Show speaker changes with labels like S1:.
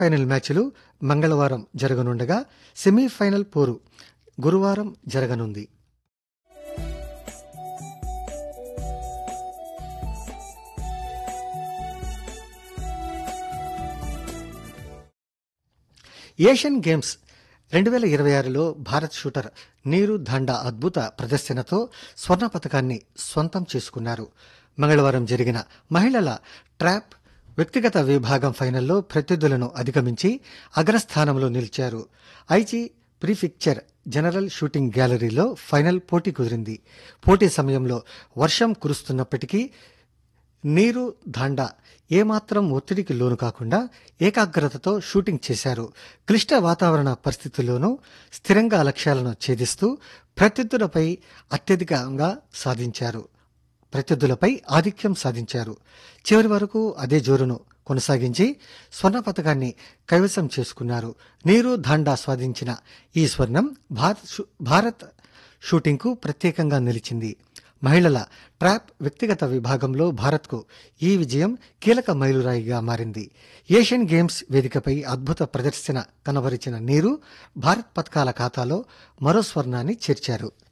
S1: final మ్యాచ్లు మంగళవారం జరగనుండగా semi-final పోరు గురువారం జరగనుంది ఏషియన్ గేమ్స్ రెండు వేల ఇరవై ఆరులో భారత్ షూటర్ నీరు ధాండా అద్భుత ప్రదర్శనతో స్వర్ణ పథకాన్ని స్వంతం చేసుకున్నారు మంగళవారం జరిగిన మహిళల ట్రాప్ వ్యక్తిగత విభాగం ఫైనల్లో ప్రత్యర్థులను అధిగమించి అగ్రస్థానంలో నిలిచారు ఐజీ ప్రీఫిక్చర్ జనరల్ షూటింగ్ గ్యాలరీలో ఫైనల్ పోటీ కుదిరింది పోటీ సమయంలో వర్షం కురుస్తున్నప్పటికీ నీరు ధాండా ఏమాత్రం ఒత్తిడికి లోను కాకుండా ఏకాగ్రతతో షూటింగ్ చేశారు క్లిష్ట వాతావరణ పరిస్థితుల్లోనూ స్థిరంగా లక్ష్యాలను ఛేదిస్తూ ప్రత్యర్థులపై అత్యధికంగా సాధించారు ప్రత్యర్థులపై ఆధిక్యం సాధించారు చివరి వరకు అదే జోరును కొనసాగించి స్వర్ణ పథకాన్ని కైవసం చేసుకున్నారు నీరు ధాండా స్వాధించిన ఈ స్వర్ణం భారత్ షూ- భారత్ షూటింగ్కు ప్రత్యేకంగా నిలిచింది మహిళల ట్రాప్ వ్యక్తిగత విభాగంలో భారత్కు ఈ విజయం కీలక మైలురాయిగా మారింది ఏషియన్ గేమ్స్ వేదికపై అద్భుత ప్రదర్శన కనబరిచిన నీరు భారత్ పథకాల ఖాతాలో మరో స్వర్ణాన్ని చేర్చారు